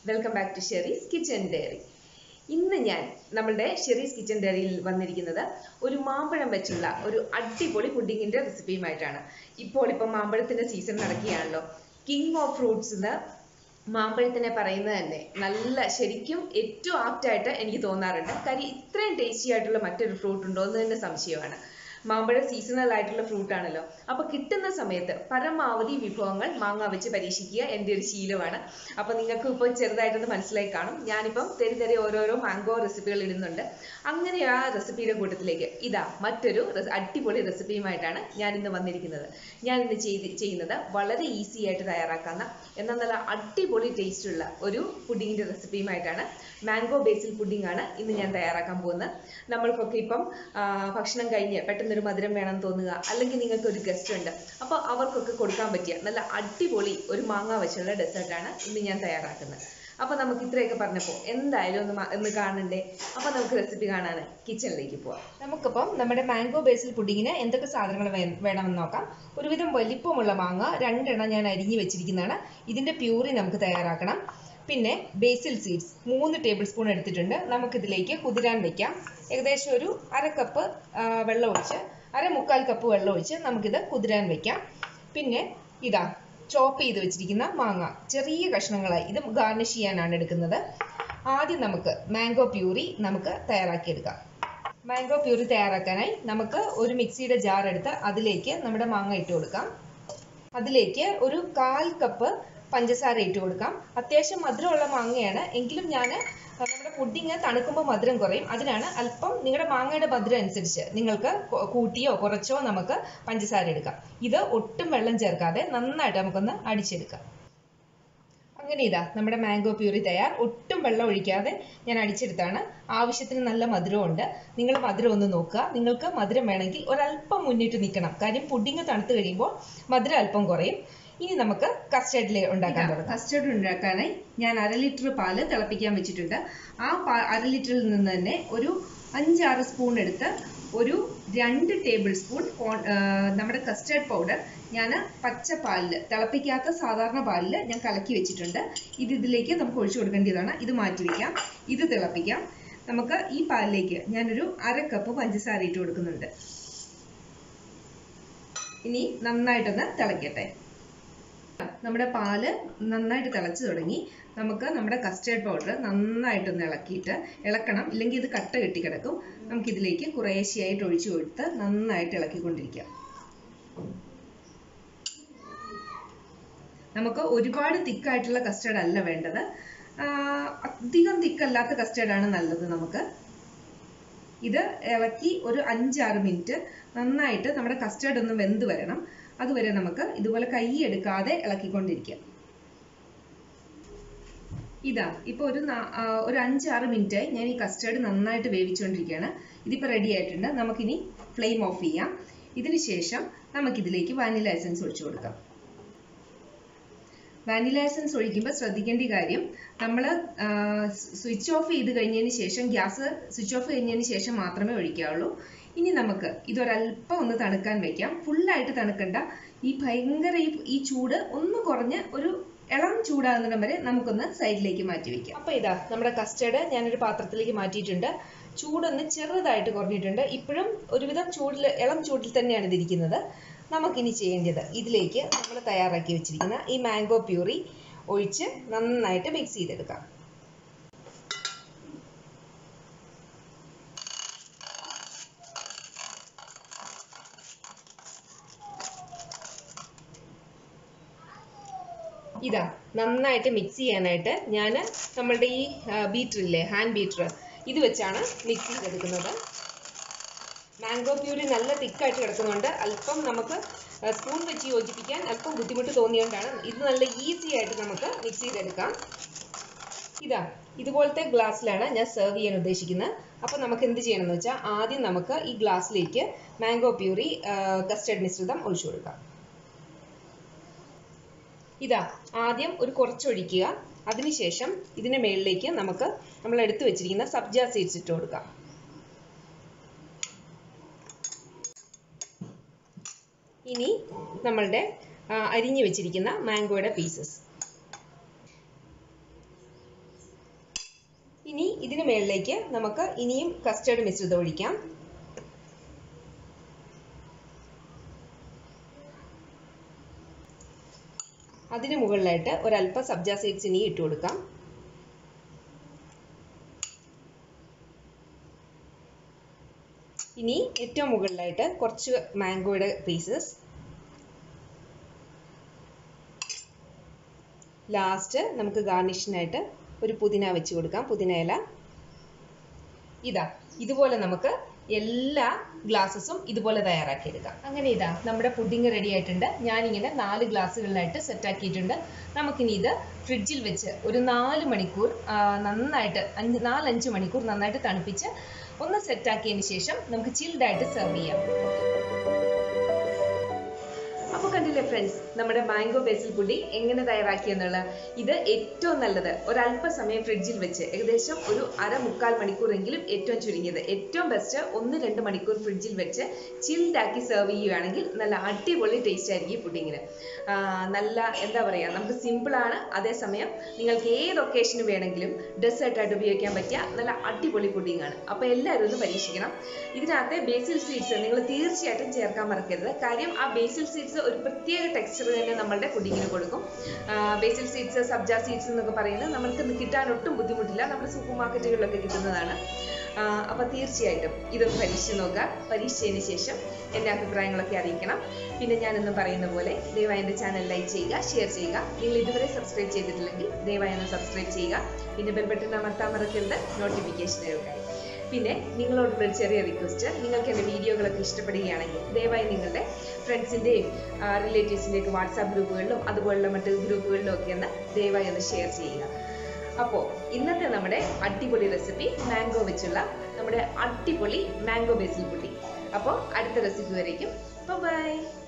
welcome back to Shery's kitchen diary ഇന്ന് ഞാൻ നമ്മളുടെ ഷെറീസ് കിച്ചൺ ഡയറിയിൽ വന്നിരിക്കുന്നത് ഒരു മാമ്പഴം വെച്ചുള്ള ഒരു അടിപൊളി പുഡിങ്ങിന്റെ റെസിപ്പിയുമായിട്ടാണ് ഇപ്പോൾ ഇപ്പം മാമ്പഴത്തിന്റെ സീസൺ നടക്കുകയാണല്ലോ കിങ് ഓഫ് ഫ്രൂട്ട്സ് എന്ന് മാമ്പഴത്തിനെ പറയുന്നത് തന്നെ നല്ല ശരിക്കും ഏറ്റവും ആപ്റ്റ് ആയിട്ട് എനിക്ക് തോന്നാറുണ്ട് കാര്യം ഇത്രയും ടേസ്റ്റി ആയിട്ടുള്ള മറ്റൊരു ഫ്രൂട്ട് ഉണ്ടോ എന്ന് തന്നെ സംശയമാണ് മാമ്പഴം സീസണൽ ആയിട്ടുള്ള ഫ്രൂട്ട് ആണല്ലോ അപ്പൊ കിട്ടുന്ന സമയത്ത് പരമാവധി വിഭവങ്ങൾ മാങ്ങ വെച്ച് പരീക്ഷിക്കുക എൻ്റെ ഒരു ശീലമാണ് അപ്പൊ നിങ്ങൾക്ക് ഇപ്പോൾ ചെറുതായിട്ടൊന്ന് മനസ്സിലായി കാണും ഞാനിപ്പം തെരി തെരി ഓരോരോ മാംഗോ റെസിപ്പികൾ ഇടുന്നുണ്ട് അങ്ങനെ ആ റെസിപ്പിയുടെ കൂട്ടത്തിലേക്ക് ഇതാ മറ്റൊരു റെ- അടിപൊളി റെസിപ്പിയുമായിട്ടാണ് ഞാൻ ഇന്ന് വന്നിരിക്കുന്നത് ഞാൻ ഇന്ന് ചെയ്ത് ചെയ്യുന്നത് വളരെ ഈസി ആയിട്ട് തയ്യാറാക്കാവുന്ന എന്നാൽ നല്ല അടിപൊളി ടേസ്റ്റ് ഉള്ള ഒരു പുഡിങ്ങിന്റെ റെസിപ്പിയുമായിട്ടാണ് മാംഗോ ബേസിൽ പുഡിംഗ് ആണ് ഇന്ന് ഞാൻ തയ്യാറാക്കാൻ പോകുന്നത് നമ്മൾക്കൊക്കെ ഇപ്പം ആ, ഭക്ഷണം കഴിഞ്ഞ് പെട്ടെന്നൊരു മധുരം വേണം തോന്നുക അല്ലെങ്കിൽ നിങ്ങൾക്ക് ഒരു ഗസ്റ്റ് ഉണ്ട് അപ്പോൾ അവർക്കൊക്കെ കൊടുക്കാൻ പറ്റിയ നല്ല അടിപൊളി ഒരു മാങ്ങ വെച്ചുള്ള ഡെസേർട്ടാണ് ഇന്ന് ഞാൻ തയ്യാറാക്കുന്നത് അപ്പൊ നമുക്ക് ഇത്രയൊക്കെ പറഞ്ഞപ്പോൾ എന്തായാലും ഒന്ന് മ- ഒന്ന് കാണണ്ടേ അപ്പൊ നമുക്ക് റെസിപ്പി കാണാൻ കിച്ചണിലേക്ക് പോവാം നമുക്കിപ്പം നമ്മുടെ മാംഗോ ബേസിൽ പുഡിങ്ങിന് എന്തൊക്കെ സാധനങ്ങൾ വേ- വേണമെന്ന് നോക്കാം ഒരുവിധം വലിപ്പമുള്ള മാങ്ങ രണ്ടെണ്ണം ഞാൻ അരിഞ്ഞു വെച്ചിരിക്കുന്നതാണ് ഇതിന്റെ പ്യൂറി നമുക്ക് തയ്യാറാക്കണം പിന്നെ ബേസിൽ സീഡ്സ് മൂന്ന് ടേബിൾ സ്പൂൺ എടുത്തിട്ടുണ്ട് നമുക്കിതിലേക്ക് കുതിരാൻ വെക്കാം ഏകദേശം ഒരു അര കപ്പ് ആ, വെള്ളം ഒഴിച്ച് അര മുക്കാൽ കപ്പ് വെള്ളം ഒഴിച്ച് നമുക്കിത് കുതിരാൻ വെക്കാം പിന്നെ ഇതാ ചോപ്പ് ചെയ്ത് വെച്ചിരിക്കുന്ന മാങ്ങ ചെറിയ കഷ്ണങ്ങളായി ഇത് ഗാർണിഷ് ചെയ്യാനാണ് എടുക്കുന്നത് ആദ്യം നമുക്ക് മാംഗോ പ്യൂറി നമുക്ക് തയ്യാറാക്കിയെടുക്കാം മാംഗോ പ്യൂറി തയ്യാറാക്കാനായി നമുക്ക് ഒരു മിക്സിയുടെ ജാർ എടുത്ത് അതിലേക്ക് നമ്മുടെ മാങ്ങ ഇട്ട് കൊടുക്കാം അതിലേക്ക് ഒരു കാൽ കപ്പ് പഞ്ചസാര ഇട്ട് കൊടുക്കാം അത്യാവശ്യം മധുരമുള്ള മാങ്ങയാണ് എങ്കിലും ഞാൻ നമ്മുടെ പുഡിങ് തണുക്കുമ്പോൾ മധുരം കുറയും അതിനാണ് അല്പം നിങ്ങളുടെ മാങ്ങയുടെ മധുരം അനുസരിച്ച് നിങ്ങൾക്ക് കൊ- കൂട്ടിയോ കുറച്ചോ നമുക്ക് പഞ്ചസാര എടുക്കാം ഇത് ഒട്ടും വെള്ളം ചേർക്കാതെ നന്നായിട്ട് നമുക്കൊന്ന് അടിച്ചെടുക്കാം അങ്ങനെ ഇതാ നമ്മുടെ മാംഗോ പ്യൂറി തയ്യാർ ഒട്ടും വെള്ളം ഒഴിക്കാതെ ഞാൻ അടിച്ചെടുത്താണ് ആവശ്യത്തിന് നല്ല മധുരമുണ്ട് നിങ്ങൾ മധുരം ഒന്ന് നോക്കുക നിങ്ങൾക്ക് മധുരം വേണമെങ്കിൽ ഒരല്പം മുന്നിട്ട് നിൽക്കണം കാര്യം പുഡിങ് തണുത്ത് കഴിയുമ്പോൾ മധുരം അല്പം കുറയും ഇനി നമുക്ക് കസ്റ്റർഡിൽ ഉണ്ടാക്കാൻ തുടങ്ങാം കസ്റ്റർഡ് ഉണ്ടാക്കാനായി ഞാൻ അര ലിറ്റർ പാല് തിളപ്പിക്കാൻ വെച്ചിട്ടുണ്ട് ആ പാ- അര ലിറ്ററിൽ നിന്ന് തന്നെ ഒരു അഞ്ചാറ് സ്പൂൺ എടുത്ത് ഒരു രണ്ട് ടേബിൾ സ്പൂൺ കോൺ ആ, നമ്മുടെ കസ്റ്റർഡ് പൗഡർ ഞാൻ പച്ച പാലിൽ തിളപ്പിക്കാത്ത സാധാരണ പാലിൽ ഞാൻ കലക്കി വെച്ചിട്ടുണ്ട് ഇത് ഇതിലേക്ക് നമുക്ക് ഒഴിച്ചു കൊടുക്കേണ്ടതാണ് ഇത് മാറ്റി വെക്കാം ഇത് തിളപ്പിക്കാം നമുക്ക് ഈ പാലിലേക്ക് ഞാനൊരു അര കപ്പ് പഞ്ചസാര ഇട്ട് കൊടുക്കുന്നുണ്ട് ഇനി നന്നായിട്ടൊന്ന് തിളയ്ക്കട്ടെ നമ്മുടെ പാല് നന്നായിട്ട് തിളച്ചു തുടങ്ങി നമുക്ക് നമ്മുടെ കസ്റ്റേർഡ് പൗഡർ നന്നായിട്ടൊന്ന് ഇളക്കിയിട്ട് ഇളക്കണം ഇല്ലെങ്കിൽ ഇത് കട്ട കെട്ടി കിടക്കും നമുക്കിതിലേക്ക് കുറേശ്ശെയായിട്ട് ഒഴിച്ചു കൊടുത്ത് നന്നായിട്ട് ഇളക്കിക്കൊണ്ടിരിക്കാം നമുക്ക് ഒരുപാട് തിക്കായിട്ടുള്ള കസ്റ്റേർഡ് അല്ല വേണ്ടത് ആ, അധികം തിക്കല്ലാത്ത കസ്റ്റേർഡ് ആണ് നല്ലത് നമുക്ക് ഇത് ഇളക്കി ഒരു അഞ്ചാറ് മിനിറ്റ് നന്നായിട്ട് നമ്മുടെ കസ്റ്റേർഡ് ഒന്ന് വെന്ത് വരണം അതുവരെ നമുക്ക് ഇതുപോലെ കൈ എടുക്കാതെ ഇളക്കിക്കൊണ്ടിരിക്കാം ഇതാ ഇപ്പൊ ഒരു നാ- ആ, ഒരു അഞ്ചാറ് മിനിറ്റായി ഞാൻ ഈ കസ്റ്റേർഡ് നന്നായിട്ട് വേവിച്ചുകൊണ്ടിരിക്കുകയാണ് ഇതിപ്പോൾ റെഡി ആയിട്ടുണ്ട് നമുക്കിനി ഫ്ലെയിം ഓഫ് ചെയ്യാം ഇതിന് ശേഷം നമുക്കിതിലേക്ക് വാനില എസൻസ് ഒഴിച്ചു കൊടുക്കാം വാനില എസൻസ് ഒഴിക്കുമ്പോൾ ശ്രദ്ധിക്കേണ്ട കാര്യം നമ്മൾ സ്വിച്ച് ഓഫ് ചെയ്ത് കഴിഞ്ഞതിന് ശേഷം ഗ്യാസ് സ്വിച്ച് ഓഫ് കഴിഞ്ഞതിന് ശേഷം മാത്രമേ ഒഴിക്കാവുള്ളൂ ഇനി നമുക്ക് ഇതൊരല്പം ഒന്ന് തണുക്കാൻ വെക്കാം ഫുള്ളായിട്ട് തണുക്കണ്ട ഈ ഭയങ്കര ഈ ഈ ചൂട് ഒന്ന് കുറഞ്ഞ് ഒരു ഇളം ചൂടാകുന്നിടം വരെ നമുക്കൊന്ന് സൈഡിലേക്ക് മാറ്റി വെക്കാം അപ്പൊ ഇതാ നമ്മുടെ കസ്റ്റർഡ് ഞാനൊരു പാത്രത്തിലേക്ക് മാറ്റിയിട്ടുണ്ട് ചൂടൊന്ന് ചെറുതായിട്ട് കുറഞ്ഞിട്ടുണ്ട് ഇപ്പോഴും ഒരുവിധം ചൂടിൽ ഇളം ചൂടിൽ തന്നെയാണ് ഇതിരിക്കുന്നത് നമുക്കിനി ചെയ്യേണ്ടത് ഇതിലേക്ക് നമ്മൾ തയ്യാറാക്കി വെച്ചിരിക്കുന്ന ഈ മാംഗോ പ്യൂറി ഒഴിച്ച് നന്നായിട്ട് മിക്സ് ചെയ്തെടുക്കാം ഇതാ നന്നായിട്ട് മിക്സ് ചെയ്യാനായിട്ട് ഞാൻ നമ്മളുടെ ഈ ബീറ്റർ ഇല്ലേ ഹാൻഡ് ബീറ്റർ ഇത് വെച്ചാണ് മിക്സ് ചെയ്തെടുക്കുന്നത് മാംഗോ പ്യൂരി നല്ല തിക്കായിട്ട് കിടക്കുന്നുണ്ട് അല്പം നമുക്ക് സ്പൂൺ വെച്ച് യോജിപ്പിക്കാൻ അല്പം ബുദ്ധിമുട്ട് തോന്നിയോണ്ടാണ് ഇത് നല്ല ഈസി ആയിട്ട് നമുക്ക് മിക്സ് ചെയ്തെടുക്കാം ഇതാ ഇതുപോലത്തെ ഗ്ലാസ്സിലാണ് ഞാൻ സെർവ് ചെയ്യാൻ ഉദ്ദേശിക്കുന്നത് അപ്പോൾ നമുക്ക് എന്ത് ചെയ്യണം എന്ന് വെച്ചാൽ ആദ്യം നമുക്ക് ഈ ഗ്ലാസ്സിലേക്ക് മാംഗോ പ്യൂരി കസ്റ്റർഡ് മിശ്രിതം ഒഴിച്ചു കൊടുക്കാം ഇതാ ആദ്യം ഒരു കുറച്ച് ഒഴിക്കുക അതിനുശേഷം ഇതിന് മുകളിലേക്ക് നമുക്ക് നമ്മൾ എടുത്തു വെച്ചിരിക്കുന്ന സബ്ജ സീഡ്സ് ഇട്ട് കൊടുക്കാം ഇനി നമ്മളുടെ ആ, അരിഞ്ഞു വെച്ചിരിക്കുന്ന മാംഗോയുടെ പീസസ് ഇനി ഇതിന് മുകളിലേക്ക് നമുക്ക് ഇനിയും കസ്റ്റേർഡ് മിശ്രിതം ഒഴിക്കാം അതിന് മുകളിലായിട്ട് ഒരല്പം സബ്ജ സീഡ്സ് ഇനി ഇട്ട് കൊടുക്കാം ഇനി ഏറ്റവും മുകളിലായിട്ട് കുറച്ച് മാംഗോയുടെ പീസസ് ലാസ്റ്റ് നമുക്ക് ഗാർണിഷിനായിട്ട് ഒരു പുതിന വെച്ച് കൊടുക്കാം പുതിന ഇല ഇതാ ഇതുപോലെ നമുക്ക് എല്ലാ ഗ്ലാസ്സസും ഇതുപോലെ തയ്യാറാക്കിയെടുക്കാം അങ്ങനെ ഇതാ നമ്മുടെ പുഡിംഗ് റെഡി ആയിട്ടുണ്ട് ഞാനിങ്ങനെ നാല് ഗ്ലാസ്സുകളിലായിട്ട് സെറ്റ് ആക്കിയിട്ടുണ്ട് നമുക്കിനി ഇത് ഫ്രിഡ്ജിൽ വെച്ച് ഒരു നാല് മണിക്കൂർ ആ, നന്നായിട്ട് അഞ്ച് നാലഞ്ച് മണിക്കൂർ നന്നായിട്ട് തണുപ്പിച്ച് ഒന്ന് സെറ്റ് ആക്കിയതിന് ശേഷം നമുക്ക് ചിൽഡായിട്ട് സെർവ് ചെയ്യാം അപ്പോൾ കണ്ടില്ലേ ഫ്രണ്ട്സ് നമ്മുടെ മാംഗോ ബേസിൽ പുഡിംഗ് എങ്ങനെ തയ്യാറാക്കിയെന്നുള്ള ഇത് ഏറ്റവും നല്ലത് ഒരല്പസമയം ഫ്രിഡ്ജിൽ വെച്ച് ഏകദേശം ഒരു അര മുക്കാൽ മണിക്കൂറെങ്കിലും ഏറ്റവും ചുരുങ്ങിയത് ഏറ്റവും ബെസ്റ്റ് ഒന്ന് രണ്ട് മണിക്കൂർ ഫ്രിഡ്ജിൽ വെച്ച് ചിൽഡ് ആക്കി സെർവ് ചെയ്യുകയാണെങ്കിൽ നല്ല അടിപൊളി ടേസ്റ്റ് ആയിരിക്കും ഈ പുഡിങ്ങിന് നല്ല എന്താ പറയുക നമുക്ക് സിമ്പിൾ ആണ് അതേസമയം നിങ്ങൾക്ക് ഏത് ഒക്കേഷന് വേണമെങ്കിലും ഡെസേർട്ട് ആയിട്ട് ഉപയോഗിക്കാൻ പറ്റിയ നല്ല അടിപൊളി പുഡിംഗ് ആണ് അപ്പോൾ എല്ലാവരും ഒന്ന് പരീക്ഷിക്കണം ഇതിനകത്ത് ബേസിൽ സീഡ്സ് നിങ്ങൾ തീർച്ചയായിട്ടും ചേർക്കാൻ മറക്കരുത് കാര്യം ആ ബേസിൽ സീഡ്സ് ഒരു പ്രത്യേക ടെക്സ്ചർ തന്നെ നമ്മളുടെ പുഡിങ്ങിന് കൊടുക്കും ബേസിൽ സീഡ്സ് സബ്ജ സീഡ്സ് എന്നൊക്കെ പറയുന്നത് നമുക്ക് ഇന്ന് കിട്ടാൻ ഒട്ടും ബുദ്ധിമുട്ടില്ല നമ്മുടെ സൂപ്പർ മാർക്കറ്റുകളിലൊക്കെ കിട്ടുന്നതാണ് അപ്പോൾ തീർച്ചയായിട്ടും ഇതൊന്ന് പരീക്ഷിച്ച് നോക്കുക പരീക്ഷിച്ചതിന് ശേഷം എൻ്റെ അഭിപ്രായങ്ങളൊക്കെ അറിയിക്കണം പിന്നെ ഞാനെന്ന് പറയുന്ന പോലെ ദയവായി എൻ്റെ ചാനൽ ലൈക്ക് ചെയ്യുക ഷെയർ ചെയ്യുക നിങ്ങൾ ഇതുവരെ സബ്സ്ക്രൈബ് ചെയ്തിട്ടില്ലെങ്കിൽ ദയവായി ഒന്ന് സബ്സ്ക്രൈബ് ചെയ്യുക പിന്നെ ബെൽ ബട്ടൺ അമർത്താൻ മറക്കരുത് നോട്ടിഫിക്കേഷനുകൾക്കായി പിന്നെ നിങ്ങളോടുള്ള ഒരു ചെറിയ റിക്വസ്റ്റ് നിങ്ങൾക്ക് എൻ്റെ വീഡിയോകളൊക്കെ ഇഷ്ടപ്പെടുകയാണെങ്കിൽ ദയവായി നിങ്ങളുടെ ഫ്രണ്ട്സിൻ്റെയും റിലേറ്റീവ്സിൻ്റെയും ഒക്കെ വാട്സാപ്പ് ഗ്രൂപ്പുകളിലും അതുപോലുള്ള മറ്റ് ഗ്രൂപ്പുകളിലും ഒക്കെ ഒന്ന് ദയവായി ഒന്ന് ഷെയർ ചെയ്യുക അപ്പോൾ ഇന്നത്തെ നമ്മുടെ അടിപൊളി റെസിപ്പി മാംഗോ വെച്ചുള്ള നമ്മുടെ അടിപൊളി മാംഗോ ബേസിൽ പുഡിംഗ് അപ്പോൾ അടുത്ത റെസിപ്പി വരേക്കും ബൈ